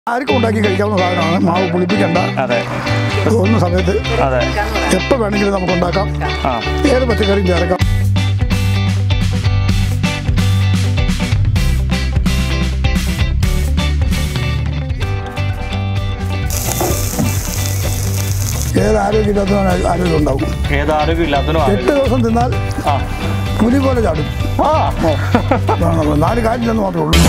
ആർക്കും ഉണ്ടാക്കി കഴിക്കാവുന്ന സാധനമാണ് മാവ് പുളിപ്പിക്കണ്ട അതെ തോന്നുന്ന സമയത്ത് അതെ എപ്പോൾ വേണമെങ്കിലും നമുക്ക് ഉണ്ടാക്കാം ആ ഏത് പച്ചക്കറിയും ചേർക്കാം ഏത് ആരോഗ്യമില്ലാത്തവന് ആരോഗ്യം ഉണ്ടാവും ഏത് ആരോഗ്യം ഇല്ലാത്തതിനും എട്ട് ദിവസം തിന്നാൽ ആ പുലി പോലെ ചാടും ആ ഓ അതാണ് നമ്മൾ. നാല് കാര്യമില്ലെന്ന് മാത്രമേ ഉള്ളൂ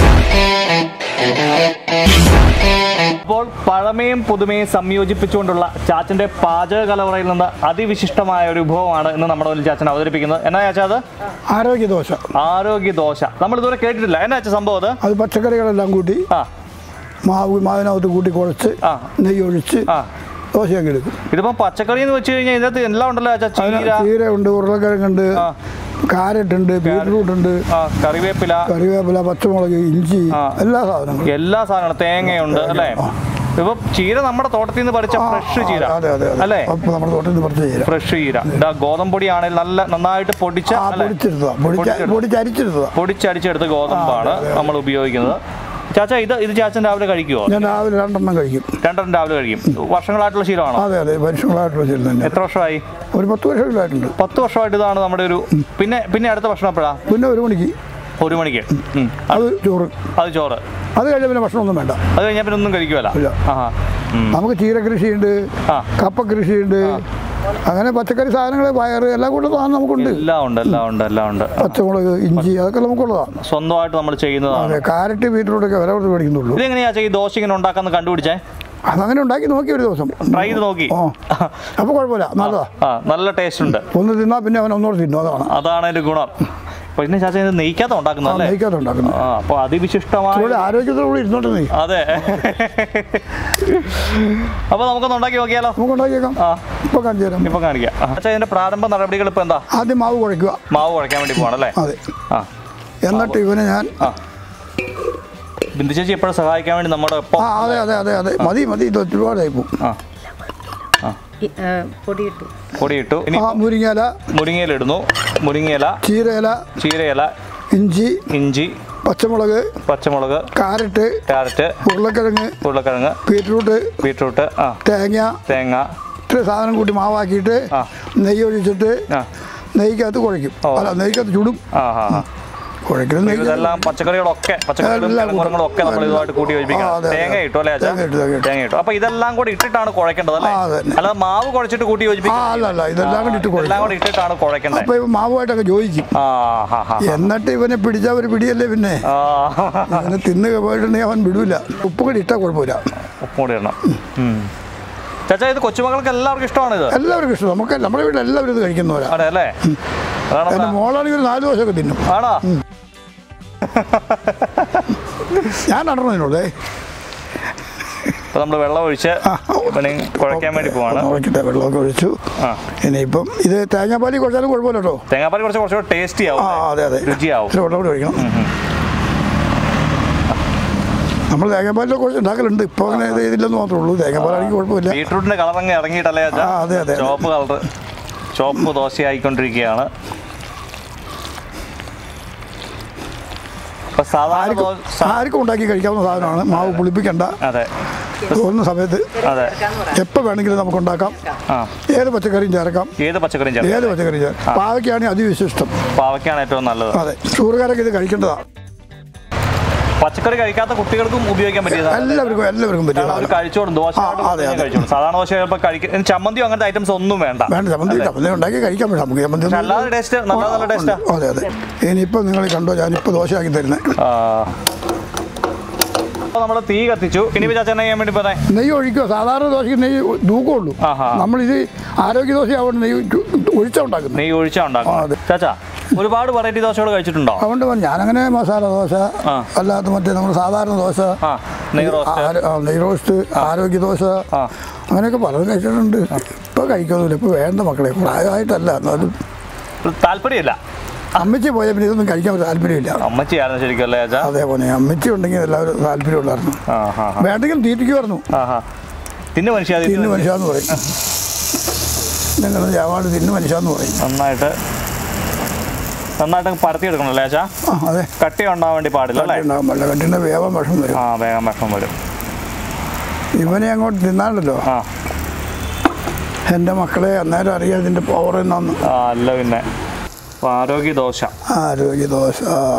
അപ്പോൾ പഴമയും പുതുമയും സംയോജിപ്പിച്ചുകൊണ്ടുള്ള ചാച്ചന്റെ പാചക കലവറയിൽ നിന്ന് അതിവിശിഷ്ടമായ ഒരു വിഭവമാണ് ഇന്ന് നമ്മുടെ മുന്നിൽ ചാച്ചൻ അവതരിപ്പിക്കുന്നത് എന്നാ ചാച്ചാ അത് ആരോഗ്യദോശ ആരോഗ്യ ദോശ നമ്മൾ ഇതുവരെ കേട്ടിട്ടില്ല എന്നാ ചാച്ച സംഭവം അത് അത് പച്ചക്കറികളെല്ലാം കൂട്ടി ആ മാവ് മാവിനകത്ത് കൂട്ടി കുഴച്ച് ആ. നെയ്യ് ഒഴിച്ച് ആ ദോശയൊക്കെ എടുക്കും ഇതിപ്പോ പച്ചക്കറി എന്ന് വെച്ച് കഴിഞ്ഞാൽ ഇതിനകത്ത് എല്ലാം ഉണ്ടല്ലോ ചാച്ച അതിന് ചീര ചീരയുണ്ട് ഉരുളക്കിഴങ്ങുണ്ട് ആ. കാരറ്റ് ഉണ്ട് ബീറ്റ്റൂട്ട് ഉണ്ട് ആ കറിവേപ്പില കറിവേപ്പില പച്ചമുളക് ഇഞ്ചി ആ. എല്ലാ സാധനങ്ങളും എല്ലാ സാധനങ്ങളും തേങ്ങയുണ്ട് അല്ലേ ഇപ്പൊ ചീര നമ്മുടെ തോട്ടത്തിൽ നിന്ന് പറിച്ച ആ, ഫ്രഷ് ചീര അതെ അതെ അതെ അല്ലേ അപ്പൊ നമ്മുടെ തോട്ടത്തിൽ നിന്ന് പറിച്ച ചീര ഫ്രഷ് ചീര ഇതാ ഗോതമ്പൊടി ആണെങ്കിൽ നല്ല നന്നായിട്ട് പൊടിച്ച ആ അല്ലേ? പൊടിച്ചെടുത്തതാ പൊടിച്ച പൊടിച്ചെടുത്ത- പൊടിച്ചരിച്ചെടുത്തതാ പൊടിച്ചടിച്ചെടുത്ത ഗോതമ്പാണ് നമ്മൾ ഉപയോഗിക്കുന്നത് ചാച്ച ഇത് ഇത് ചാച്ചൻ രാവിലെ കഴിക്കുമോ ഞാൻ രാവിലെ രണ്ടെണ്ണം കഴിക്കും രണ്ടെണ്ണം രാവിലെ കഴിക്കും വർഷങ്ങളായിട്ടുള്ള ശീലമാണോ അതെ അതെ മനുഷ്യങ്ങളായിട്ടുള്ള ശീലം തന്നെ എത്ര വർഷമായി ഒരു പത്ത് വർഷങ്ങളായിട്ടുണ്ട് പത്ത് വർഷമായിട്ട് ഇതാണ് നമ്മുടെ ഒരു പിന്നെ പിന്നെ അടുത്ത ഭക്ഷണം എപ്പോഴാ പിന്നെ ഒരു മണിക്ക് ഒരു മണിക്ക് ഉം. അത് ചോറ് അത് ചോറ് അത് കഴിഞ്ഞ പിന്നെ ഭക്ഷണമൊന്നും വേണ്ട അത് കഴിഞ്ഞാൽ പിന്നെ ഒന്നും കഴിക്കുമല്ല ഇല്ല. ആഹാ ഉം. നമുക്ക് ചീര കൃഷിയുണ്ട് ആ. കപ്പ കൃഷിയുണ്ട് അങ്ങനെ പച്ചക്കറി സാധനങ്ങൾ പയറ് എല്ലാം കൂടെ സാധനം നമുക്കുണ്ട് എല്ലാം ഉണ്ട് എല്ലാം ഉണ്ട് എല്ലാം ഉണ്ട് പച്ചമുളക് ഇഞ്ചി അതൊക്കെ നമുക്കുള്ളതാണ് സ്വന്തമായിട്ട് നമ്മൾ ചെയ്യുന്നതാണ് അതെ കാരറ്റ് ബീറ്റ്റൂട്ടൊക്കെ വില കൊടുത്ത് മേടിക്കുന്നുള്ളൂ ഇതെങ്ങനെയാ ഈ ദോശ ഇങ്ങനെ ഉണ്ടാക്കാന്ന് കണ്ടുപിടിച്ചേ അതങ്ങനെ ഉണ്ടാക്കി നോക്കി ഒരു ദിവസം ട്രൈ ചെയ്ത് നോക്കി ഓ അപ്പോൾ കുഴപ്പമില്ല നല്ലതാ ആ നല്ല ടേസ്റ്റ് ഉണ്ട് ഒന്ന് തിന്നാൽ പിന്നെ അവൻ ഒന്നുകൂടെ തിന്നു അതാണ് അതാണ് അതിന്റെ ഗുണം അപ്പൊ ഇതിനെ ചാച്ച ഇത് നെയ്ക്കാത്ത ഉണ്ടാക്കുന്നത് അല്ലേ നെയ്ക്കകത്ത് ഉണ്ടാക്കുന്നത് ആ അപ്പൊ അതിവിശിഷ്ടമായ ഇവിടെ ആരോഗ്യത്തോടുകൂടി ഇരുന്നോട്ടെ നീ അതെ അപ്പൊ നമുക്കൊന്ന് ഉണ്ടാക്കി നോക്കിയാലോ നമുക്ക് ഉണ്ടാക്കിയേക്കാം ആ ഇപ്പൊ കാണിച്ചു തരാം ഇപ്പൊ കാണിക്കാം അച്ഛാ ഇതിന്റെ പ്രാരംഭ നടപടികൾ ഇപ്പൊ എന്താ ആദ്യം മാവ് കുഴയ്ക്കുക മാവ് കുഴയ്ക്കാൻ വേണ്ടി പോകണല്ലേ അതെ ആ എന്നിട്ട് ഇവനെ ഞാൻ ആ ബിന്ദു ചേച്ചി എപ്പോഴും സഹായിക്കാൻ വേണ്ടി നമ്മുടെ ഒപ്പം ആ അതെ അതെ അതെ അതെ മതി മതി ഇത് ഒരുപാടായി പോകും ആ ഇ- ആ, പൊടിയിട്ടു പൊടിയിട്ടു ഇനി ആ മുരിങ്ങയില മുരിങ്ങയില ഇടുന്നു മുരിങ്ങയില ചീരയില ചീരയില ഇഞ്ചി ഇഞ്ചി പച്ചമുളക് പച്ചമുളക് കാരറ്റ് ക്യാരറ്റ് ഉരുളക്കിഴങ്ങ് ഉരുളക്കിഴങ്ങ് ബീറ്റ്റൂട്ട് ബീട്രൂട്ട് ആ തേങ്ങ തേങ്ങ ഇത്ര സാധനം കൂട്ടി മാവാക്കിയിട്ട് ആ. നെയ്യ് നെയ്യ് ഒഴിച്ചിട്ട് ആ നെയ്ക്കകത്ത് കുഴയ്ക്കും ഓ. അല്ല നെയ്ക്കകത്ത് ചുടും ആ ആ ആ കുഴയ്ക്കണം നെയ്യ് ഇതെല്ലാം പച്ചക്കറികളൊക്കെ പച്ചക്കറികളും എല്ലാം കിഴങ്ങുറങ്ങളും ഒക്കെ നമ്മൾ ഇതുമായിട്ട് കൂട്ടി ആ, യോജിപ്പിക്കണം അതെ, അതെ. തേങ്ങ ഇട്ടു അല്ലേ അച്ഛാ തേങ്ങ ഇട്ടു, തേങ്ങ ഇട്ടു. തേങ്ങ ഇട്ടു അപ്പൊ ഇതെല്ലാം കൂടി ഇട്ടിട്ടാണ് കുഴക്കേണ്ടത് അല്ലേ ആ, അതെ. അല്ലാതെ മാവ് കുഴച്ചിട്ട് കൂട്ടി ആ യോജിപ്പിക്കണം അല്ല അല്ല ഇതെല്ലാം കൂടി ഇട്ട് എല്ലാം കുഴയ്ക്കും കൂടി ഇട്ടിട്ടാണ് കുഴക്കേണ്ടത് അപ്പൊ ഇവ മാവുമായിട്ടൊക്കെ യോജിക്കും ആ ഹാ ഹാ എന്നിട്ട് ഇവനെ പിടിച്ച ഒരു പിടിയല്ലേ പിന്നെ ആ അവനെ തിന്ന് പോയിട്ടുണ്ടെങ്കിൽ അവൻ വിടൂല ഉപ്പ് കൂടി ഇട്ടാൽ കുഴപ്പമില്ല ഉപ്പും കൂടി ഇടണം ഉം. ചാച്ചാ ഇത് കൊച്ചുമക്കൾക്ക് എല്ലാവർക്കും ഇഷ്ടമാണ് ഇത് എല്ലാവർക്കും ഇഷ്ടം നമുക്ക് നമ്മുടെ വീട്ടിൽ എല്ലാവരും ഇത് കഴിക്കുന്നവരാ അതെ അല്ലേ അതാണ് എൻ്റെ പ്ര- മോളാണെങ്കിൽ ഒരു നാല് ദിവസമൊക്കെ തിന്നും ആണോ ഞാൻ നടന്നതിനുള്ളേ അപ്പൊ നമ്മൾ വെള്ളം ഒഴിച്ച് ഇവനെ കുഴയ്ക്കാൻ വേണ്ടി പോവാണ് നോക്കിട്ടെ വെള്ളമൊക്കെ ഒഴിച്ചു ആ ഇനിയിപ്പം ഇത് തേങ്ങാപ്പാലി കുഴച്ചാലും കുഴപ്പമില്ല കേട്ടോ തേങ്ങാപ്പാൽ കുറച്ച് കുറച്ചുകൂടെ ടേസ്റ്റി ആ ആവും അതെ അതെ രുചിയാവും ഇച്ചിരി വെള്ളം കൂടി ഒഴിക്കണം നമ്മൾ തേങ്ങാപ്പാലിൽ കുറച്ച് ഉണ്ടാക്കലുണ്ട് ഇപ്പോൾ അങ്ങനെ ഇത് ഇതില്ലെന്ന് മാത്രമേ ഉള്ളൂ തേങ്ങാപ്പാലാണെങ്കിൽ കുഴപ്പമില്ല ബീട്രൂട്ടിന്റെ കളർ അങ്ങ് ഇറങ്ങിയിട്ടല്ലേ അച്ഛാ ആ, അതെ, അതെ, അതെ. ചുവപ്പ് കളർ ചുവപ്പ് ദോശയായിക്കൊണ്ടിരിക്കുകയാണ് അപ്പൊ സാധാരണ ആർക്കും ദോ- സാ- ആർക്കും ഉണ്ടാക്കി കഴിക്കാവുന്ന സാധനമാണ് മാവ് പുളിപ്പിക്കണ്ട അതെ തോന്നുന്ന സമയത്ത് അതെ എപ്പോൾ വേണമെങ്കിലും നമുക്ക് ഉണ്ടാക്കാം ആ ഏത് പച്ചക്കറിയും ചേർക്കാം ഏത് പച്ചക്കറിയും ചേർക്കാം ഏത് പച്ചക്കറിയും ചേർക്കാം പാവയ്ക്കാണെങ്കിൽ അതിവിശിഷ്ടം പാവയ്ക്കാണ് ഏറ്റവും നല്ലത് അതെ ഷുഗർകാരൊക്കെ ഇത് കഴിക്കേണ്ടതാണ് പച്ചക്കറി കഴിക്കാത്ത കുട്ടികൾക്കും ഉപയോഗിക്കാൻ പറ്റിയതാണ് എല്ലാവർക്കും എല്ലാവർക്കും കാരണം അവർ പറ്റിയതാണ് കഴിച്ചോളും ദോശ ആ, അതെ, അതെ. കഴിച്ചോളും സാധാരണ ദോശ ചിലപ്പോൾ കഴിക്കും ചമ്മന്തിയോ അങ്ങനത്തെ ഐറ്റംസ് ഒന്നും വേണ്ട വേണ്ട ചമ്മന്തി ചമ്മന്തി ഉണ്ടാക്കി കഴിക്കാൻ പറ്റും നമുക്ക് ചമ്മന്തി പക്ഷെ ഒന്നും- അല്ലാതെ ടേസ്റ്റ് നല്ല നല്ല ടേസ്റ്റാ അതെ അതെ ഇനിയിപ്പോൾ നിങ്ങൾ കണ്ടോ ഞാനിപ്പോൾ ദോശയാക്കി തരുന്നത് നമ്മൾ തീ കത്തിച്ചു ഇനി ചാച്ചൻ ചെയ്യാൻ വേണ്ടി പോന്നെ നെയ്യ് ഒഴിക്കുക സാധാരണ ദോശയ്ക്ക് നെയ്യ് തൂക്കമുള്ളൂ ആഹാ. നമ്മളിത് ആരോഗ്യ ദോശയാവുകൊണ്ട് നെയ്യ് ഒഴിച്ചാൽ ഉണ്ടാക്കുന്നത് നെയ്യ് ഒഴിച്ചാ ആ, ഉണ്ടാക്കും അതെ. ചാച്ചാ ഒരുപാട് വെറൈറ്റി ദോശകൾ കഴിച്ചിട്ടുണ്ടോ അതുകൊണ്ട് പറഞ്ഞു ഞാനങ്ങനെ മസാല ദോശ ആ. അല്ലാത്ത മറ്റേ നമ്മൾ സാധാരണ ദോശ ആ നെയ്യ് റോസ്റ്റ് ആ, ആ, നെയ്യ് റോസ്റ്റ് ആരോഗ്യ ദോശ ആ അങ്ങനെയൊക്കെ പലതും കഴിച്ചിട്ടുണ്ട് ഇപ്പോൾ കഴിക്കൊന്നുമില്ല ഇപ്പോൾ വേണ്ട മക്കളെ പ്രായമായിട്ടല്ല എന്നാലും താല്പര്യമില്ല അമ്മച്ചി പോയ പിന്നെ ഇതൊന്നും കഴിക്കാൻ താല്പര്യമില്ല അമ്മച്ചിയായിരുന്നു ശരിക്കും അല്ലേ ചാച്ചാ അതേപോലെ അമ്മച്ചി ഉണ്ടെങ്കിൽ എല്ലാവരും താല്പര്യമുള്ളായിരുന്നു ആ ഹാ വേണ്ടെങ്കിൽ തീറ്റിക്കുമായിരുന്നു ആ ഹാ തിന്നു മനുഷ്യ തിന്നു മനുഷ്യാന്ന് പറയും ഞങ്ങൾ ജാവാട് തിന്നു മനുഷ്യാന്ന് പറയും നന്നായിട്ട് നന്നായിട്ട് പരത്തി എടുക്കണം അല്ലേ ചാ ആ അതെ കട്ടി ഉണ്ടാവാൻ വേണ്ടി പാടില്ല അല്ലേ ഉണ്ടാകും വെള്ളക്കട്ടിൻ്റെ വേവാൻ വിഷം വരും ആ വേഗം വിഷം വരും ഇവനെ അങ്ങോട്ട് തിന്നാണ്ടല്ലോ ആ എൻ്റെ മക്കളെ അന്നേരം അറിയാം ഇതിൻ്റെ പവർ എന്നാന്ന് ആ, അല്ല പിന്നെ അപ്പൊ ആരോഗ്യ ദോശ ആരോഗ്യദോഷ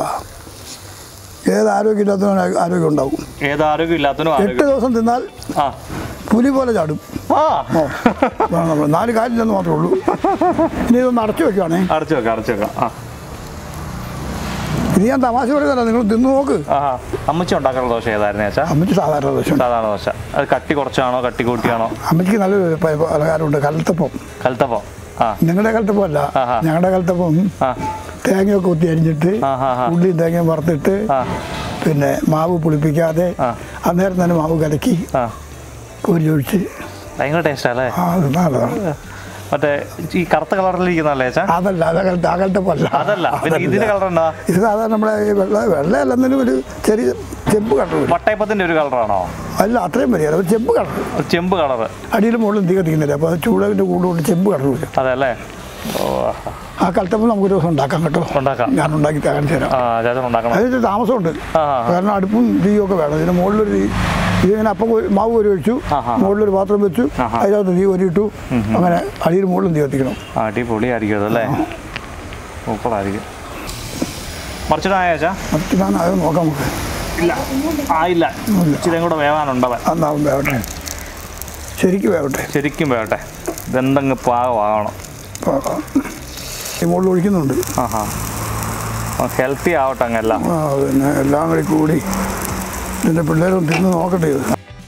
ഏത് ആരോഗ്യമില്ലാത്തവന് ആരോഗ്യം ഉണ്ടാവും ഏത് ആരോഗ്യം ഇല്ലാത്തതിനും എട്ട് ആരോഗ്യം ദിവസം തിന്നാൽ ആ പുലി പോലെ ചാടും ആ ഓ അതാണ് നമ്മൾ നാല് കാലില്ലെന്ന് മാത്രമേ ഉള്ളൂ ഇനി ഇതൊന്ന് അടച്ചു വെക്കുവാണേ അടച്ചു വെക്കാം അടച്ചു വെക്കാം ആ ഇത് ഞാൻ തമാശ പറയുന്നല്ല നിങ്ങൾ തിന്നു നോക്ക് ആ അമ്മച്ചി ഉണ്ടാക്കാനുള്ള ദോശ ഏതായിരുന്നു ചേച്ചാ അമ്മയ്ക്ക് സാധാരണ ദോഷം സാധാരണ ദോശ അത് കട്ടി കുറച്ചാണോ കട്ടി കൂട്ടിയാണോ അമ്മയ്ക്ക് നല്ലൊരു പ- പലഹാരമുണ്ട് കലത്തപ്പം കൽത്തപ്പം ആ നിങ്ങളുടെ കലത്തപ്പം അല്ല ആഹാ. ഞങ്ങളുടെ കലത്തപ്പം ആ തേങ്ങയൊക്കെ കുത്തി അരിഞ്ഞിട്ട് ആഹാ, ആഹാ. ഉള്ളിയും തേങ്ങയും വറുത്തിട്ട് ആ പിന്നെ മാവ് പുളിപ്പിക്കാതെ ആ. അന്നേരം തന്നെ മാവ് കലക്കി ആ പൊരിച്ചൊഴിച്ച് ഭയങ്കര ടേസ്റ്റ് അല്ലേ ആ അത് നല്ലതാണ് മറ്റേ ഈ കറുത്ത കളറിലിരിക്കുന്നല്ലേ ചേച്ചാ അതല്ല അതകലത്തെ അകലത്തപ്പല്ല അതല്ല പിന്നെ ഇതിന്റെ കളർ എന്താ ഇത് സാധാരണ നമ്മളെ ഈ വെള്ള വെള്ളയല്ലെന്നതിനും ഒരു ചെറിയ ചെമ്പ് കളർ വരും വട്ടയപ്പത്തിന്റെ ഒരു കളറാണോ അല്ല അത്രയും വരിക ഒരു ചെമ്പ് കളർ ഒരു ചെമ്പ് കളറ് അടിയിൽ മുകളിൽ തീ കത്തിക്കുന്നില്ല അപ്പോൾ അത് ചൂടതിൻ്റെ കൂടുകൊണ്ട് ചെമ്പ് കളർ വരും അതെ അല്ലേ ഓ ആ കലത്തപ്പം നമുക്ക് ഒരു ദിവസം ഉണ്ടാക്കാം കേട്ടോ ഉണ്ടാക്കാം ഞാൻ ഉണ്ടാക്കി കാണിച്ചു തരാം ആ ചേച്ചൻ ഉണ്ടാക്കണം അതിന് താമസമുണ്ട് ആ, ആ. കാരണം അടുപ്പും തീയും ഒക്കെ വേണം ഇതിന് മുകളിലൊരു തീ ഇതിങ്ങനെ അപ്പം ഒരു മാവ് ഒരു ഒഴിച്ചു ആഹാ. മുകളിലൊരു പാത്രം വെച്ചു ആഹാ. അതിനകത്ത് തീ ഒരിട്ടു അങ്ങനെ അടിയിൽ മുകളിലും തീ കത്തിക്കണം അടിപൊളിയായിരിക്കും അതല്ലേ സൂപ്പറായിരിക്കും മറിച്ചിട്ടായ ചേച്ചാ മറ്റന്നാണ് അത് നോക്കാം നമുക്ക് ഇല്ല ആയില്ല ഇച്ചിരി കൂടെ വേവാനുണ്ടവൻ അന്നാവും വേവട്ടെ ശരിക്കും വേവട്ടെ ശരിക്കും വേവട്ടെ ഇതെന്തെങ്കിലും പാകമാകണം പാകാം. ഈ മുകളിൽ ഒഴിക്കുന്നുണ്ട് ആഹാ ഹെൽത്തി ആവട്ടെ അങ്ങെല്ലാം ആ പിന്നെ എല്ലാം കൂടി കൂടി ഇതിൻ്റെ പിള്ളേരും തിന്ന് നോക്കട്ടെ ഇത്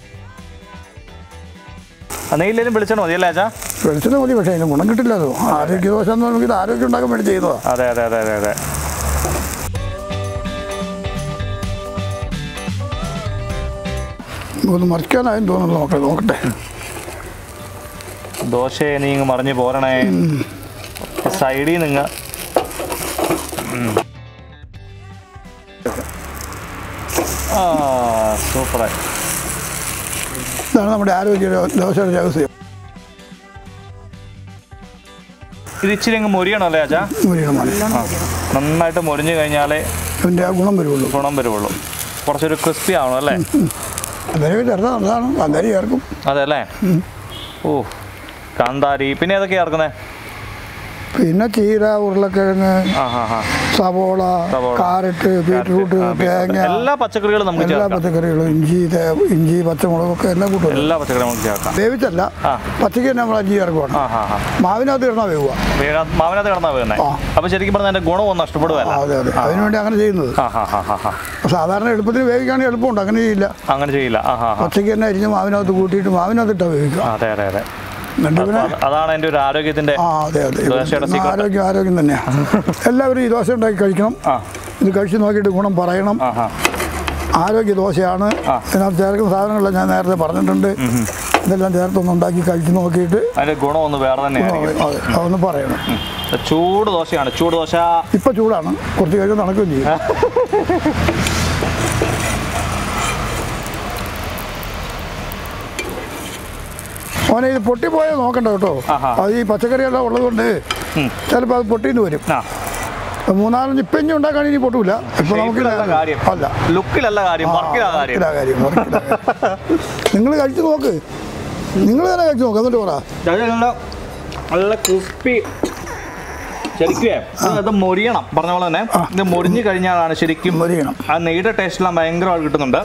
നെയ്യിലും വിളിച്ചോ മതിയല്ലേ ചേച്ചാ വെളിച്ചെണ്ണ മതി പക്ഷേ അതിന് ഗുണം കിട്ടില്ലല്ലോ ആരോഗ്യ ദോഷം എന്ന് പറയുമ്പോൾ ഇത് ആരോഗ്യം ഉണ്ടാക്കാൻ വേണ്ടി ചെയ്യുന്നതാണ് അതെ അതെ അതെ അതെ അതെ ഒന്ന് മറിക്കാനായും തോന്നുന്നു നോക്കട്ടെ നോക്കട്ടെ ദോശയെ നീ ഇങ്ങ് മറിഞ്ഞ് പോരണേ സൈഡിൽ നിങ്ങൾ ആ സൂപ്പറായി ഇതാണ് നമ്മുടെ ആരോഗ്യ ദോശയുടെ രഹസ്യം ഇത് ഇച്ചിരി അങ്ങ് മൊരിയണമല്ലേ ചേച്ചാ മുരിയണമാണ് ആ നന്നായിട്ട് മൊരിഞ്ഞു കഴിഞ്ഞാലേ ഇതിൻ്റെ ആ ഗുണം വരുള്ളൂ ഗുണം വരുള്ളൂ കുറച്ചൊരു ക്രിസ്പി ആവണം അല്ലേ അന്നേരം ചേർത്താൽ നല്ലതാണ് അന്നേരം ചേർക്കും അതെ അല്ലേ ഓ കാന്താരി പിന്നെ ഏതൊക്കെയാ ചേർക്കുന്നത് പിന്നെ ചീര ഉരുളക്കിഴങ്ങ് ആ ഹാ ഹാ സവോള സവോള, കാരറ്റ് ബീറ്റ്റൂട്ട് ആ, തേങ്ങ എല്ലാ പച്ചക്കറികളും നമുക്ക് എല്ലാ ചേർക്കാം പച്ചക്കറികളും ഇഞ്ചി തേ- ഇഞ്ചി പച്ചമുളകൊക്കെ എല്ലാം കൂട്ടും എല്ലാ പച്ചക്കറികളും നമുക്ക് ചേർക്കാം വേവിച്ചല്ല ആ. പച്ചയ്ക്ക് തന്നെ നമ്മൾ അഞ്ചി ചേർക്കുവാണ് ആ ഹാ ഹാ മാവിനകത്ത് ഇടണ വേവുക വീണ- മാവിനകത്ത് കിടന്നാ വീണേ ആ. അപ്പൊ ശരിക്കും പറഞ്ഞാൽ അതിന്റെ ഗുണമൊന്നും ആ, നഷ്ടപ്പെടുകയല്ല അതെ അതെ അതിനുവേണ്ടി അങ്ങനെ ചെയ്യുന്നത് ആ ഹാ ഹാ ഹാ ഹാ സാധാരണ എളുപ്പത്തിന് വേവിക്കുകയാണെങ്കിൽ എളുപ്പമുണ്ട് അങ്ങനെ ചെയ്യില്ല അങ്ങനെ ചെയ്യില്ല ആ ഹാ ഹാ പച്ചയ്ക്ക് തന്നെ അരിഞ്ഞ് മാവിനകത്ത് കൂട്ടിയിട്ട് മാവിനകത്ത് ഇട്ടാ വേവിക്കുക അതെ അതെ അതെ എന്നിട്ട് അപ്പൊ പിന്നെ അത് അതാണ് എൻ്റെ ഒരു ആരോഗ്യത്തിന്റെ ആ അതെ അതെ ദോശയുടെ secret. ആരോഗ്യം ആരോഗ്യം തന്നെയാണ് എല്ലാവരും ഈ ദോശ ഉണ്ടാക്കി കഴിക്കണം ആ ഇത് കഴിച്ച് നോക്കിയിട്ട് ഗുണം പറയണം ആ ഹാ ആരോഗ്യ ദോശയാണ് ആ. ഇതിനകത്ത് ചേർക്കുന്ന സാധനങ്ങളെല്ലാം ഞാൻ നേരത്തെ പറഞ്ഞിട്ടുണ്ട് ഇതെല്ലാം ചേർത്തൊന്ന് ഉണ്ടാക്കി കഴിച്ച് നോക്കിയിട്ട് അതിന്റെ ഗുണം ഒന്ന് വേറെ തന്നെയായിരിക്കും അതെ അതൊന്ന് പറയണം ചൂട് ദോശയാണ് ചൂട് ദോശ ഇപ്പൊ ചൂടാണ് കുറച്ച് കഴിഞ്ഞ് നടക്കുകയും ചെയ്യും മോനെ ഇത് പൊട്ടിപ്പോയാൽ നോക്കണ്ട കേട്ടോ ആഹാ. അത് ഈ പച്ചക്കറിയെല്ലാം ഉള്ളതുകൊണ്ട് ഉം. ചിലപ്പോൾ അത് പൊട്ടിന്ന് വരും ആ അപ്പൊ മൂന്നാലഞ്ച് ഇപ്പം ഉണ്ടാക്കാൻ ഇനി പൊട്ടൂല ഇപ്പൊ നമുക്ക് ഷേപ്പിലല്ല കാര്യം അല്ല ലുക്കിലല്ല കാര്യം വർക്കിലാ കാര്യം വർക്കിലാ കാര്യം വർക്കിലാ കാര്യം. നിങ്ങൾ കഴിച്ചു നോക്ക് നിങ്ങൾ തന്നെ കഴിച്ചു നോക്ക് എന്നിട്ട് പറ നല്ല നല്ല ക്രിസ്പി ശരിക്കും ഇത് മൊരിയണം പറഞ്ഞ പോലെ തന്നെ ഇത് മൊരിഞ്ഞു കഴിഞ്ഞാലാണ് ശരിക്കും മൊരിയണം. ആ നെയ്യുടെ ടേസ്റ്റെല്ലാം ഭയങ്കരമായിട്ട് കിട്ടുന്നുണ്ട്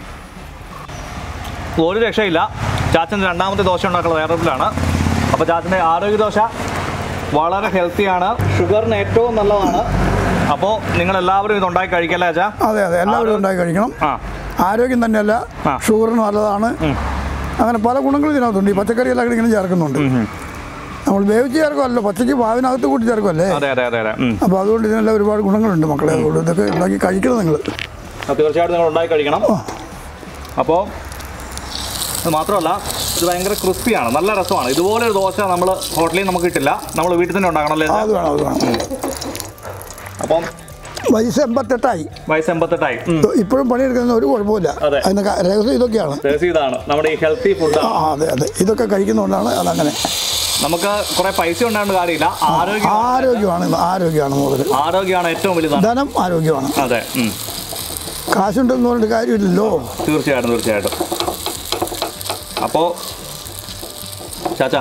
ഒരു രക്ഷയില്ല ചാച്ചൻ്റെ രണ്ടാമത്തെ ദോശ ഉണ്ടാക്കുന്ന തയ്യാറെടുപ്പിലാണ് അപ്പോൾ ചാച്ചൻ്റെ ആരോഗ്യ ദോശ വളരെ ഹെൽത്തിയാണ് ഷുഗറിന് ഏറ്റവും നല്ലതാണ് അപ്പോൾ നിങ്ങൾ എല്ലാവരും ഇത് ഉണ്ടാക്കി കഴിക്കല്ലേ ചാ അതെ അതെ എല്ലാവരും ഉണ്ടാക്കി കഴിക്കണം ആ ആരോഗ്യം തന്നെയല്ല ആ. ഷുഗറിന് നല്ലതാണ് അങ്ങനെ പല ഗുണങ്ങളും ഇതിനകത്തുണ്ട് ഈ പച്ചക്കറി എല്ലാം ഇങ്ങനെ ചേർക്കുന്നുണ്ട് നമ്മൾ വേവിച്ച് ചേർക്കുമല്ലോ പച്ചയ്ക്ക് മാവിനകത്ത് കൂട്ടി ചേർക്കുമല്ലേ അതെ അതെ അതെ അതെ ഉം. അപ്പോൾ അതുകൊണ്ട് ഇതിനെല്ലാം ഒരുപാട് ഗുണങ്ങളുണ്ട് മക്കളെ അതുകൊണ്ട് ഇതൊക്കെ ഉണ്ടാക്കി കഴിക്കണം നിങ്ങൾ അത് തീർച്ചയായിട്ടും നിങ്ങൾ ഉണ്ടാക്കി കഴിക്കണം അപ്പോൾ ഇത് മാത്രമല്ല ഇത് ഭയങ്കര ക്രിസ്പിയാണ് നല്ല രസമാണ് ഇതുപോലെ ഒരു ദോശ നമ്മൾ ഹോട്ടലിൽ നമുക്ക് കിട്ടില്ല നമ്മൾ വീട്ടിൽ തന്നെ ഉണ്ടാക്കണമല്ലേ അത് വേണം അത് വേണം അപ്പം വയസ്സ് എൺപത്തെട്ടായി വയസ്സ് എൺപത്തെട്ടായി ഉം. ഇപ്പോഴും പണിയെടുക്കുന്ന ഒരു കുഴപ്പമില്ല അതെ. അതിന് ക- രഹസ്യം ഇതൊക്കെയാണ് രഹസ്യം ഇതാണ് നമ്മുടെ ഈ ഹെൽത്തി ഫുഡ് ആ അതെ അതെ ഇതൊക്കെ കഴിക്കുന്നതുകൊണ്ടാണ് അതങ്ങനെ നമുക്ക് കുറെ പൈസ ഉണ്ടാകേണ്ട കാര്യമില്ല ആരോഗ്യം ആരോഗ്യമാണ് ഇത്. ആരോഗ്യമാണ് മുതൽ ആരോഗ്യമാണ് ഏറ്റവും വലുതാണ് ധനം ആരോഗ്യമാണ് അതെ ഉം. കാശുണ്ടെന്ന് പറഞ്ഞിട്ട് കാര്യമില്ലല്ലോ തീർച്ചയായിട്ടും തീർച്ചയായിട്ടും അപ്പോൾ ചാച്ചാ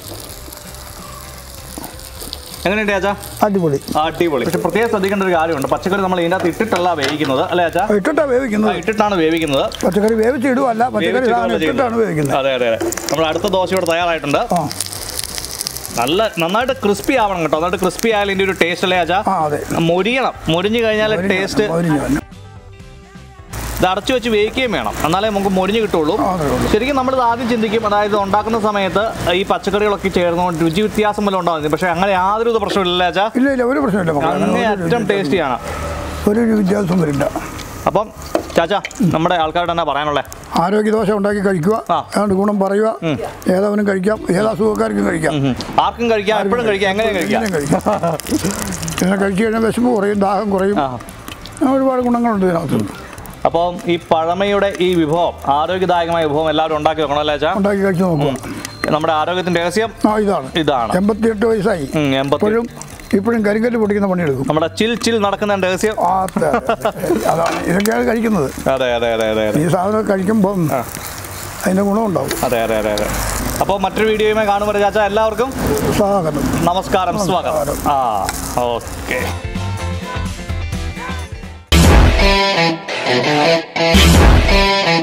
എങ്ങനെയുണ്ട് ചാച്ചാ അടിപൊളി അടിപൊളി പക്ഷെ പ്രത്യേകം ശ്രദ്ധിക്കേണ്ട ഒരു കാര്യമുണ്ട് പച്ചക്കറി നമ്മൾ ഇതിനകത്ത് ഇട്ടിട്ടല്ല വേവിക്കുന്നത് അല്ലേ ചാച്ചാ ഇട്ടിട്ടാണ് ആ, വേവിക്കുന്നത് ഇട്ടിട്ടാണ് വേവിക്കുന്നത് പച്ചക്കറി വേവിച്ചിടുവല്ല പച്ചക്കറി വേവിച്ചിടുകയല്ല സാധനം ഇട്ടിട്ടാണ് ചെയ്യുന്നത്. വേവിക്കുന്നത് അതെ അതെ അതെ നമ്മൾ അടുത്ത ദോശ ഇവിടെ തയ്യാറായിട്ടുണ്ട് ആ നല്ല നന്നായിട്ട് ക്രിസ്പി ആവണം കേട്ടോ നന്നായിട്ട് ക്രിസ്പി ആയാലും ഇതിന്റെ ഒരു ടേസ്റ്റ് അല്ലേ ചാച്ചാ ആ അതെ മൊരിയണം മൊരിഞ്ഞു കഴിഞ്ഞാൽ ടേസ്റ്റ് മൊരിഞ്ഞ് വരണം. ഇത് അടച്ചു വെച്ച് വേവിക്കുകയും വേണം എന്നാലേ നമുക്ക് മൊരിഞ്ഞ് കിട്ടുള്ളൂ ആ, അതെ ഉള്ളൂ. ശരിക്കും നമ്മൾ ഇത് ആദ്യം ചിന്തിക്കും അതായത് ഉണ്ടാക്കുന്ന സമയത്ത് ഈ പച്ചക്കറികളൊക്കെ ചേർന്നുകൊണ്ട് രുചി വ്യത്യാസം വല്ല ഉണ്ടാകുന്നത് പക്ഷേ അങ്ങനെ യാതൊരു പ്രശ്നമില്ല ചാ ഇല്ല ഇല്ല ഒരു പ്രശ്നമില്ല മക്കളെ. അങ്ങേ ഒരു അറ്റം ടേസ്റ്റിയാണ് ഒരു വ്യത്യാസം വരില്ല അപ്പം ചാച്ചാ നമ്മുടെ ആൾക്കാരോട് എന്നാ പറയാനുള്ളത് ആരോഗ്യദോശ ഉണ്ടാക്കി കഴിക്കുക ആ. അതുകൊണ്ട് ഗുണം പറയുക ഏതവനും കഴിക്കാം ഏത് അസുഖക്കാർക്കും കഴിക്കാം ആർക്കും കഴിക്കാം എപ്പോഴും കഴിക്കാം എങ്ങനെയും കഴിക്കാം എങ്ങനെയും കഴിക്കാം പിന്നെ കഴിച്ചു കഴിഞ്ഞാൽ വിശപ്പ് കുറയും ദാഹം കുറയും ആ അങ്ങനെ ഒരുപാട് ഗുണങ്ങളുണ്ട് ഇതിനകത്ത് അപ്പം ഈ പഴമയുടെ ഈ വിഭവം ആരോഗ്യദായകമായ വിഭവം എല്ലാവരും ഉണ്ടാക്കി വെക്കണം അല്ലേ ചാ ഉണ്ടാക്കി കഴിച്ചു നോക്കുക നമ്മുടെ ആരോഗ്യത്തിന്റെ രഹസ്യം ആ ഇതാണ് ഇതാണ് എൺപത്തിയെട്ട് വയസ്സായി ഉം, എൺപത്തി ഇപ്പോഴും ഇപ്പോഴും കരിങ്കല്ല് പൊട്ടിക്കുന്ന പണിയെടുക്കും നമ്മുടെ ചിൽ ചിൽ നടക്കുന്ന രഹസ്യം ആ, അതെ, അതെ. അതാണ് ഇതൊക്കെയാണ് കഴിക്കുന്നത് അതെ അതെ അതെ അതെ അതെ ഈ സാധനം കഴിക്കുമ്പം അതിൻ്റെ ഗുണമുണ്ടാവും അതെ അതെ അതെ അതെ അപ്പോൾ മറ്റൊരു വീഡിയോയുമായി കാണുമ്പോൾ ചാച്ച എല്ലാവർക്കും സ്വാഗതം നമസ്കാരം സ്വാഗതം ആ ഓക്കെ Thank you.